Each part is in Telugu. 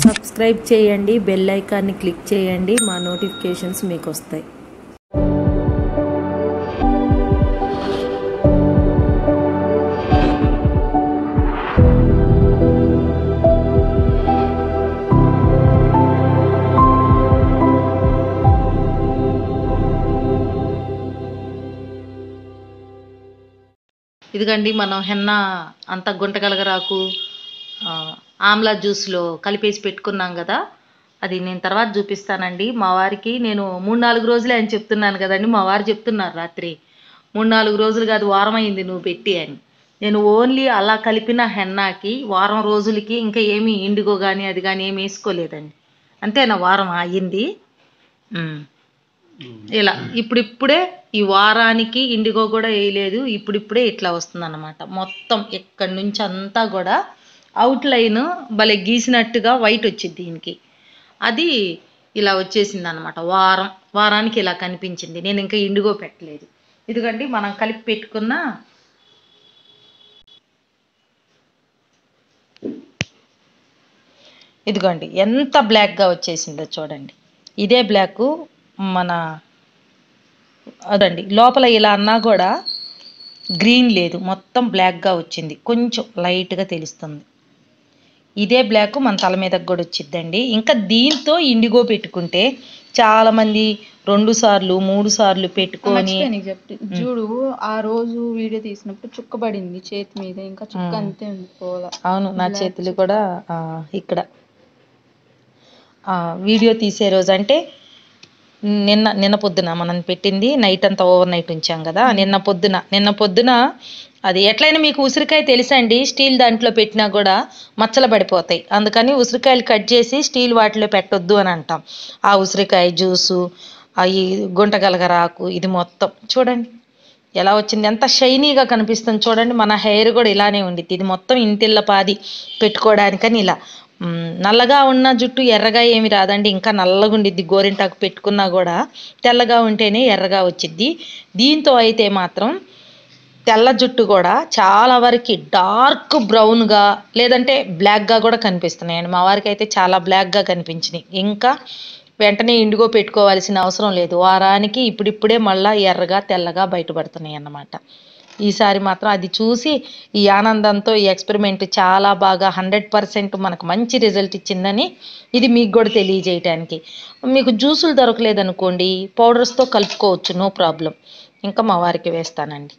సబ్స్క్రైబ్ చేయండి బెల్ ఐకాన్ని క్లిక్ చేయండి మా నోటిఫికేషన్స్ మీకు వస్తాయి ఇదిగండి మనం హెన్న అంత గుంటగలగరాకు ఆ, ఆమ్లా జ్యూస్లో కలిపేసి పెట్టుకున్నాం కదా అది నేను తర్వాత చూపిస్తానండి మా వారికి నేను మూడు నాలుగు రోజులే అని చెప్తున్నాను కదండి మా వారు చెప్తున్నారు రాత్రి మూడు నాలుగు రోజులు కాదు వారం అయింది నువ్వు పెట్టి అని నేను ఓన్లీ అలా కలిపిన హెన్నాకి వారం రోజులకి ఇంకా ఏమీ ఇండిగో కానీ అది కానీ ఏమి వేసుకోలేదండి అంతేనా వారం అయ్యింది ఉమ్. ఇలా ఇప్పుడిప్పుడే ఈ వారానికి ఇండిగో కూడా వేయలేదు ఇప్పుడిప్పుడే ఇట్లా వస్తుంది మొత్తం ఎక్కడి నుంచి అంతా కూడా అవుట్ లైన్ భలే గీసినట్టుగా వైట్ వచ్చింది దీనికి అది ఇలా వచ్చేసింది అనమాట వారం వారానికి ఇలా కనిపించింది నేను ఇంకా ఇండిగో పెట్టలేదు ఇదిగండి మనం కలిపి పెట్టుకున్న ఇదిగోండి ఎంత బ్లాక్గా వచ్చేసిందో చూడండి ఇదే బ్లాక్ మన అదండి లోపల ఇలా అన్నా కూడా గ్రీన్ లేదు మొత్తం బ్లాక్గా వచ్చింది కొంచెం లైట్గా తెలుస్తుంది ఇదే బ్లాక్ మన తల మీదకి కూడా వచ్చిద్దండి ఇంకా దీంతో ఇండిగో పెట్టుకుంటే చాలా మంది రెండు సార్లు మూడు సార్లు పెట్టుకొని మర్చిపోయా నీకు చెప్తే చూడు ఆ రోజు వీడియో తీసినప్పుడు చుక్క పడింది చేతి మీద ఇంకా చుక్క అంతే ఉంది పోలా అవును నా చేతులు కూడా ఆ, ఇక్కడ ఆ, వీడియో తీసే రోజు అంటే నిన్న నిన్న పొద్దున మనం పెట్టింది నైట్ అంతా ఓవర్ నైట్ ఉంచాం కదా నిన్న పొద్దున నిన్న పొద్దున అది ఎట్లయినా మీకు ఉసిరికాయ తెలుసండి స్టీల్ దాంట్లో పెట్టినా కూడా మచ్చలు పడిపోతాయి అందుకని ఉసిరికాయలు కట్ చేసి స్టీల్ వాటిలో పెట్టొద్దు అని అంటాం ఆ ఉసిరికాయ జ్యూసు అవి గుంటగలగరాకు ఇది మొత్తం చూడండి ఎలా వచ్చింది ఎంత షైనీగా కనిపిస్తుంది చూడండి మన హెయిర్ కూడా ఇలానే ఉండిద్ది ఇది మొత్తం ఇంటిల్ల పాది పెట్టుకోవడానికని ఇలా మ్, నల్లగా ఉన్న జుట్టు ఎర్రగా ఏమి రాదండి ఇంకా నల్లగా ఉండిద్ది గోరింటాకు పెట్టుకున్నా కూడా తెల్లగా ఉంటేనే ఎర్రగా వచ్చిద్ది దీంతో అయితే మాత్రం తెల్ల జుట్టు కూడా చాలా వరకు డార్క్ బ్రౌన్గా లేదంటే బ్లాక్గా కూడా కనిపిస్తున్నాయండి మా వారికి అయితే చాలా బ్లాక్గా కనిపించినాయి ఇంకా వెంటనే ఇండిగో పెట్టుకోవాల్సిన అవసరం లేదు వారానికి ఇప్పుడిప్పుడే మళ్ళా ఎర్రగా తెల్లగా బయటపడుతున్నాయి అన్నమాట ఈసారి మాత్రం అది చూసి ఈ ఆనందంతో ఈ ఎక్స్పెరిమెంట్ చాలా బాగా హండ్రెడ్ పర్సెంట్ మనకు మంచి రిజల్ట్ ఇచ్చిందని ఇది మీకు కూడా తెలియజేయటానికి మీకు జ్యూసులు దొరకలేదనుకోండి పౌడర్స్తో కలుపుకోవచ్చు నో ప్రాబ్లం ఇంకా మా వారికి వేస్తానండి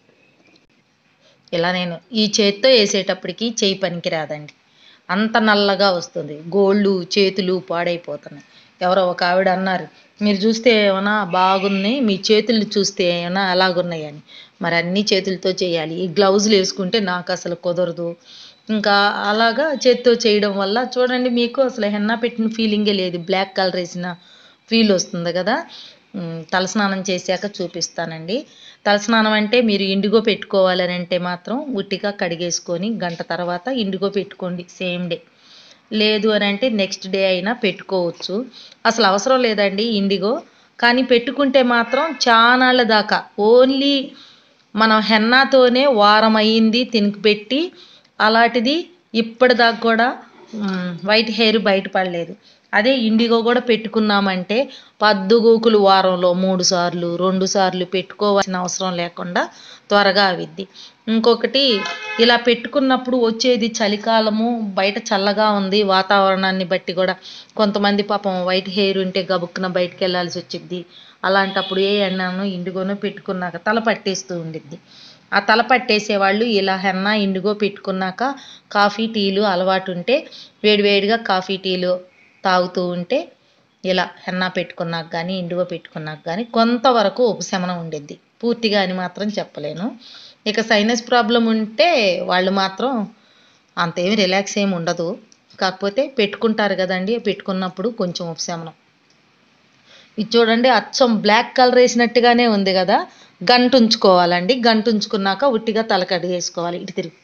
ఇలా నేను ఈ చేత్తో వేసేటప్పటికి చేయి పనికి రాదండి అంత నల్లగా వస్తుంది గోళ్ళు చేతులు పాడైపోతున్నాయి ఎవరో ఒక ఆవిడ అన్నారు మీరు చూస్తే ఏమైనా బాగున్నాయి మీ చేతులు చూస్తే ఏమైనా అలాగున్నాయి అని మరి అన్ని చేతులతో చేయాలి ఈ గ్లౌజులు వేసుకుంటే నాకు అసలు కుదరదు ఇంకా అలాగా చేత్తో చేయడం వల్ల చూడండి మీకు అసలు హెన్నా పెట్టిన ఫీలింగే లేదు బ్లాక్ కలర్ వేసిన ఫీల్ వస్తుంది కదా ఉమ్, తలస్నానం చేశాక చూపిస్తానండి తలస్నానం అంటే మీరు ఇండిగో పెట్టుకోవాలని అంటే మాత్రం ఉట్టిగా కడిగేసుకొని గంట తర్వాత ఇండిగో పెట్టుకోండి సేమ్ డే లేదు అని అంటే నెక్స్ట్ డే అయినా పెట్టుకోవచ్చు అసలు అవసరం లేదండి ఇండిగో కానీ పెట్టుకుంటే మాత్రం చానాళ్ళ దాకా ఓన్లీ మనం హెన్నాతోనే వారం అయ్యింది తినికి పెట్టి అలాంటిది ఇప్పటిదాకా కూడా మ్, వైట్ హెయిర్ బయటపడలేదు అదే ఇండిగో కూడా పెట్టుకున్నామంటే పద్దుగూకులు వారంలో మూడు సార్లు రెండు సార్లు పెట్టుకోవాల్సిన అవసరం లేకుండా త్వరగా అవిద్ది ఇంకొకటి ఇలా పెట్టుకున్నప్పుడు వచ్చేది చలికాలము బయట చల్లగా ఉంది వాతావరణాన్ని బట్టి కూడా కొంతమంది పాపం వైట్ హెయిర్ ఉంటే గబుక్కున బయటకు వెళ్ళాల్సి వచ్చింది అలాంటప్పుడు ఏ ఎన్నను ఇండిగోనో పెట్టుకున్నాక తల పట్టేస్తూ ఉండిద్ది ఆ తల పట్టేసే వాళ్ళు ఇలా హెన్నా ఇండిగో పెట్టుకున్నాక కాఫీ టీలు అలవాటు ఉంటే వేడివేడిగా కాఫీ టీలు తాగుతూ ఉంటే ఇలా హెన్నా పెట్టుకున్నాక కానీ ఇండిగో పెట్టుకున్నాక కానీ కొంతవరకు ఉపశమనం ఉండిద్ది పూర్తిగా అని మాత్రం చెప్పలేను ఇక సైనస్ ప్రాబ్లం ఉంటే వాళ్ళు మాత్రం అంతేమి రిలాక్స్ ఏమి ఉండదు కాకపోతే పెట్టుకుంటారు కదండి పెట్టుకున్నప్పుడు కొంచెం ఉపశమనం ఇది చూడండి అచ్చం బ్లాక్ కలర్ వేసినట్టుగానే ఉంది కదా గంట ఉంచుకోవాలండి గంట ఉంచుకున్నాక ఉట్టిగా తల కడిగేసుకోవాలి ఇటు తిరిగి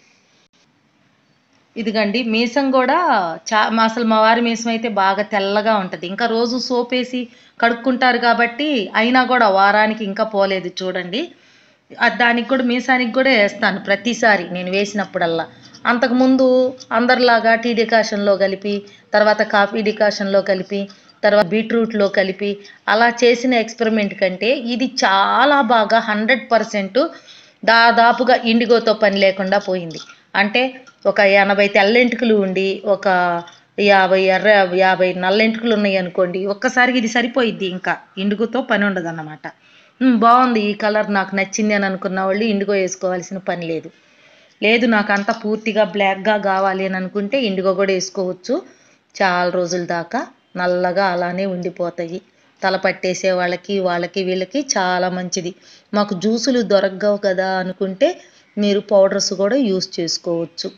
ఇదిగండి మీసం కూడా చా మా అసలు మా వారి మీసం అయితే బాగా తెల్లగా ఉంటుంది ఇంకా రోజు సోప్ వేసి కడుక్కుంటారు కాబట్టి అయినా కూడా వారానికి ఇంకా పోలేదు చూడండి ఆ దానికి కూడా మీసానికి కూడా వేస్తాను ప్రతిసారి నేను వేసినప్పుడల్లా అంతకుముందు అందరిలాగా టీ డికాషన్లో కలిపి తర్వాత కాఫీ డికాషన్లో కలిపి తర్వాత బీట్రూట్లో కలిపి అలా చేసిన ఎక్స్పెరిమెంట్ కంటే ఇది చాలా బాగా హండ్రెడ్ పర్సెంట్ దాదాపుగా ఇండిగోతో పని లేకుండా పోయింది అంటే ఒక ఎనభై తెల్లెంటుకలు ఉండి ఒక యాభై ఎర్ర యాభై నల్లెంటుకలు ఉన్నాయి అనుకోండి ఒక్కసారికి ఇది సరిపోయిద్ది ఇంకా ఇండిగోతో పని ఉండదు అన్నమాట బాగుంది ఈ కలర్ నాకు నచ్చింది అని అనుకున్న వాళ్ళు ఇండిగో వేసుకోవాల్సిన పని లేదు లేదు నాకు అంతా పూర్తిగా బ్లాక్గా కావాలి అని అనుకుంటే ఇండిగో కూడా వేసుకోవచ్చు చాలా రోజుల దాకా నల్లగా అలానే ఉండిపోతాయి తల పట్టేసే వాళ్ళకి వాళ్ళకి వీళ్ళకి చాలా మంచిది మాకు జ్యూసులు దొరకవు కదా అనుకుంటే మీరు పౌడర్స్ కూడా యూస్ చేసుకోవచ్చు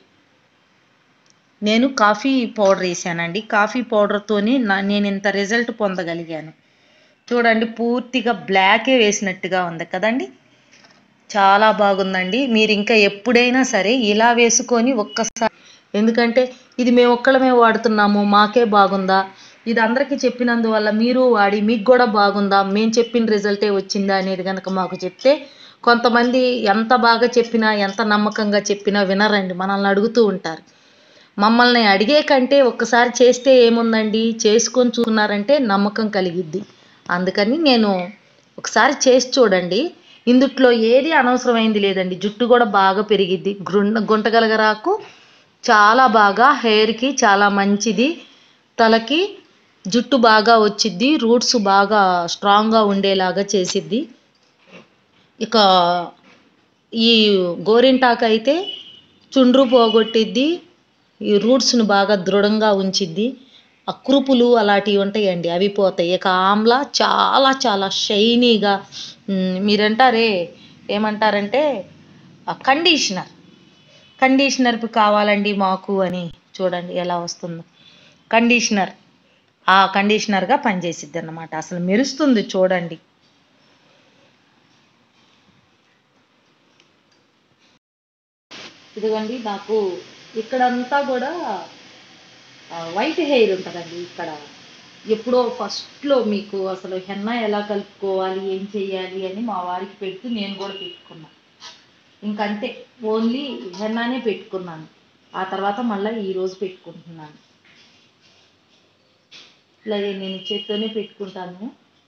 నేను కాఫీ పౌడర్ వేసానండి కాఫీ పౌడర్తోని నా నేను ఇంత రిజల్ట్ పొందగలిగాను చూడండి పూర్తిగా బ్లాకే వేసినట్టుగా ఉంది కదండి చాలా బాగుందండి మీరు ఇంకా ఎప్పుడైనా సరే ఇలా వేసుకొని ఒక్కసారి ఎందుకంటే ఇది మేము ఒక్కళ్ళమే వాడుతున్నాము మాకే బాగుందా ఇది అందరికీ చెప్పినందువల్ల మీరు వాడి మీకు కూడా బాగుందా మేము చెప్పిన రిజల్టే వచ్చిందా అనేది కనుక మాకు చెప్తే కొంతమంది ఎంత బాగా చెప్పినా ఎంత నమ్మకంగా చెప్పినా వినరండి మనల్ని అడుగుతూ ఉంటారు మమ్మల్ని అడిగే కంటే ఒక్కసారి చేస్తే ఏముందండి చేసుకొని చూస్తున్నారంటే నమ్మకం కలిగిద్ది అందుకని నేను ఒకసారి చేసి చూడండి ఇందుట్లో ఏది అనవసరమైంది లేదండి జుట్టు కూడా బాగా పెరిగిద్ది గుంట గుంటగలగరాకు చాలా బాగా హెయిర్కి చాలా మంచిది తలకి జుట్టు బాగా వచ్చిద్ది రూట్స్ బాగా స్ట్రాంగ్గా ఉండేలాగా చేసిద్ది ఇక ఈ గోరింటాకు అయితే చుండ్రు పోగొట్టిద్ది ఈ రూట్స్ను బాగా దృఢంగా ఉంచిద్ది ఆ కురుపులు అలాంటివి ఉంటాయండి అవి పోతాయి ఇక ఆమ్లా చాలా చాలా షైనీగా మ్, మీరంటారే ఏమంటారంటే ఆ కండిషనర్ కండిషనర్ కావాలండి మాకు అని చూడండి ఎలా వస్తుందో కండిషనర్ ఆ కండిషనర్గా పనిచేసిద్ది అన్నమాట అసలు మెరుస్తుంది చూడండి ఇదిగోండి నాకు ఇక్కడంతా కూడా వైట్ హెయిర్ ఉంటుందండి ఇక్కడ ఎప్పుడో ఫస్ట్లో మీకు అసలు హెన్న ఎలా కలుపుకోవాలి ఏం చేయాలి అని మా వారికి పెడుతూ నేను కూడా పెట్టుకున్నా ఇంకంతే ఓన్లీ హెన్నానే పెట్టుకున్నాను ఆ తర్వాత మళ్ళీ ఈరోజు పెట్టుకుంటున్నాను ఇలా నేను చేత్తోనే పెట్టుకుంటాను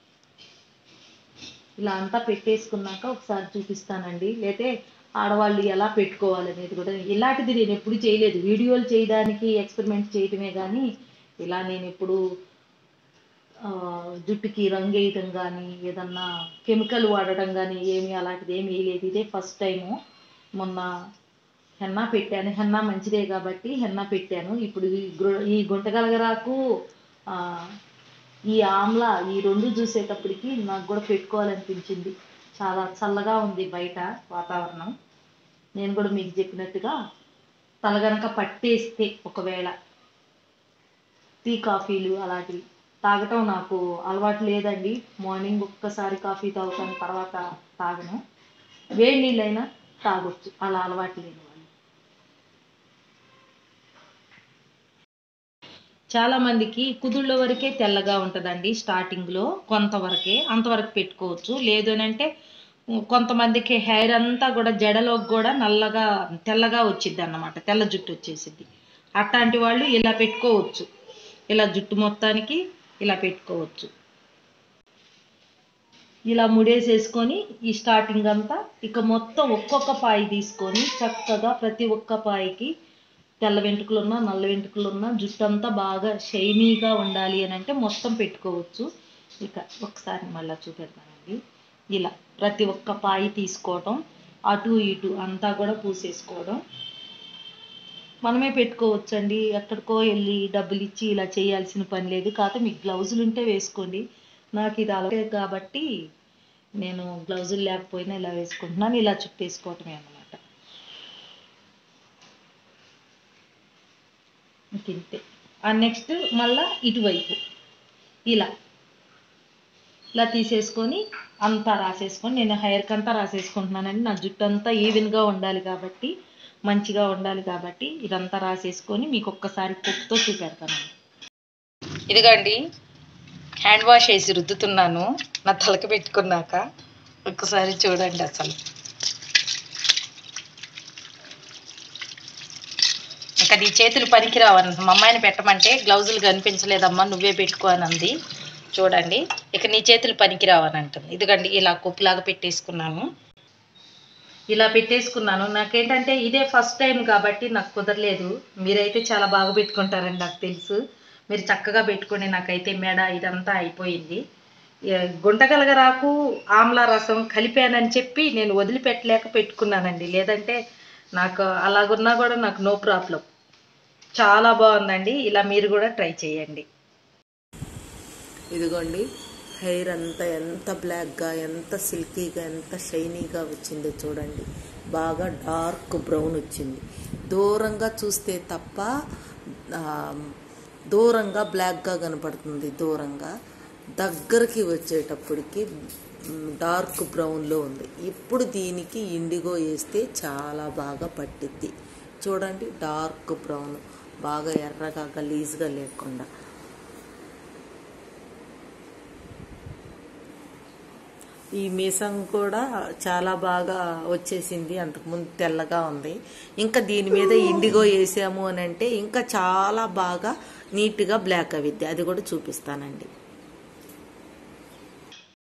ఇలా అంతా పెట్టేసుకున్నాక ఒకసారి చూపిస్తానండి లేతే ఆడవాళ్ళు ఎలా పెట్టుకోవాలి అనేది కూడా ఇలాంటిది నేను ఎప్పుడు చేయలేదు వీడియోలు చేయడానికి ఎక్స్పెరిమెంట్ చేయటమే కానీ ఇలా నేను ఎప్పుడు ఆ, జుట్టుకి రంగు వేయటం కానీ ఏదన్నా కెమికల్ వాడటం కానీ ఏమి అలాంటిది ఏమి వేయలేదు ఇదే ఫస్ట్ టైము మొన్న హెన్నా పెట్టాను హెన్నా మంచిదే కాబట్టి హెన్నా పెట్టాను ఇప్పుడు ఈ గు- ఈ గుంటగలగరాకు ఆ, ఈ ఆమ్లా ఈ రెండు చూసేటప్పటికి నాకు కూడా పెట్టుకోవాలనిపించింది చాలా చల్లగా ఉంది బయట వాతావరణం నేను కూడా మీకు చెప్పినట్టుగా తల గనక పట్టేస్తే ఒకవేళ టీ కాఫీలు అలాంటివి తాగటం నాకు అలవాటు లేదండి మార్నింగ్ ఒక్కసారి కాఫీ తాగుతాను తర్వాత తాగను వేడి నీళ్ళైనా తాగొచ్చు అలా అలవాటు లేని వాళ్ళు చాలా మందికి కుదుళ్ళ వరకే తెల్లగా ఉంటుందండి స్టార్టింగ్లో కొంతవరకే అంతవరకు పెట్టుకోవచ్చు లేదు అని అంటే కొంతమందికి హెయిర్ అంతా కూడా జడలోకి కూడా నల్లగా తెల్లగా వచ్చిద్ది అన్నమాట తెల్ల జుట్టు వచ్చేసిద్ది అట్లాంటి వాళ్ళు ఇలా పెట్టుకోవచ్చు ఇలా జుట్టు మొత్తానికి ఇలా పెట్టుకోవచ్చు ఇలా ముడేసేసుకొని ఈ స్టార్టింగ్ అంతా ఇక మొత్తం ఒక్కొక్క పాయి తీసుకొని చక్కగా ప్రతి ఒక్క పాయికి తెల్ల వెంట్రుకలు ఉన్నా నల్ల వెంట్రుకలు ఉన్నా జుట్టు అంతా బాగా షైనీగా ఉండాలి అని అంటే మొత్తం పెట్టుకోవచ్చు ఇక ఒకసారి మళ్ళీ చూపెడతానండి ఇలా ప్రతి ఒక్క పాయి తీసుకోవటం అటు ఇటు అంతా కూడా పూసేసుకోవడం మనమే పెట్టుకోవచ్చండి ఎక్కడికో వెళ్ళి డబ్బులు ఇచ్చి ఇలా చేయాల్సిన పని లేదు కాకపోతే మీకు గ్లౌజులు ఉంటే వేసుకోండి నాకు ఇది అలవాటే కాబట్టి నేను గ్లౌజులు లేకపోయినా ఇలా వేసుకుంటున్నాను ఇలా చుట్టేసుకోవటమే అన్నమాట ఇంక ఇంతే ఆ నెక్స్ట్ మళ్ళా ఇటువైపు ఇలా ఇలా తీసేసుకొని అంతా రాసేసుకొని నేను హెయిర్కి అంతా రాసేసుకుంటున్నానండి నా జుట్టు అంతా ఈవెన్గా ఉండాలి కాబట్టి మంచిగా ఉండాలి కాబట్టి ఇదంతా రాసేసుకొని మీకు ఒక్కసారి కుక్తో చూపెడతాను ఇదిగండి హ్యాండ్ వాష్ వేసి రుద్దుతున్నాను నా తలకి పెట్టుకున్నాక ఒక్కసారి చూడండి అసలు ఇక నీ చేతులు పనికిరావని మా అమ్మాయిని పెట్టమంటే గ్లౌజులు కనిపించలేదమ్మా నువ్వే పెట్టుకో అని అంది చూడండి ఇక నీ చేతులు పనికిరావని అంటుంది ఇదిగండి ఇలా కుప్పులాగా పెట్టేసుకున్నాను ఇలా పెట్టేసుకున్నాను నాకేంటంటే ఇదే ఫస్ట్ టైం కాబట్టి నాకు కుదరలేదు మీరైతే చాలా బాగా పెట్టుకుంటారని నాకు తెలుసు మీరు చక్కగా పెట్టుకుని నాకైతే మెడ ఇదంతా అయిపోయింది ఏ, గుంటగలగరాకు ఆమ్లా రసం కలిపానని చెప్పి నేను వదిలిపెట్టలేక పెట్టుకున్నానండి లేదంటే నాకు అలాగున్నా కూడా నాకు నో ప్రాబ్లం చాలా బాగుందండి ఇలా మీరు కూడా ట్రై చేయండి ఇదిగోండి హెయిర్ అంతా ఎంత బ్లాక్గా ఎంత సిల్కీగా ఎంత షైనీగా వచ్చిందో చూడండి బాగా డార్క్ బ్రౌన్ వచ్చింది దూరంగా చూస్తే తప్ప ఆ, దూరంగా బ్లాక్గా కనపడుతుంది దూరంగా దగ్గరికి వచ్చేటప్పటికి మ్, డార్క్ బ్రౌన్లో ఉంది ఇప్పుడు దీనికి ఇండిగో వేస్తే చాలా బాగా పట్టిద్ది చూడండి డార్క్ బ్రౌన్ బాగా ఎర్రగా గలీజ్గా లేకుండా ఈ మీసం కూడా చాలా బాగా వచ్చేసింది అంతకుముందు తెల్లగా ఉంది ఇంకా దీని మీద ఇండిగో వేసాము అని అంటే ఇంకా చాలా బాగా నీట్గా బ్లాక్ అవిద్ది అది కూడా చూపిస్తానండి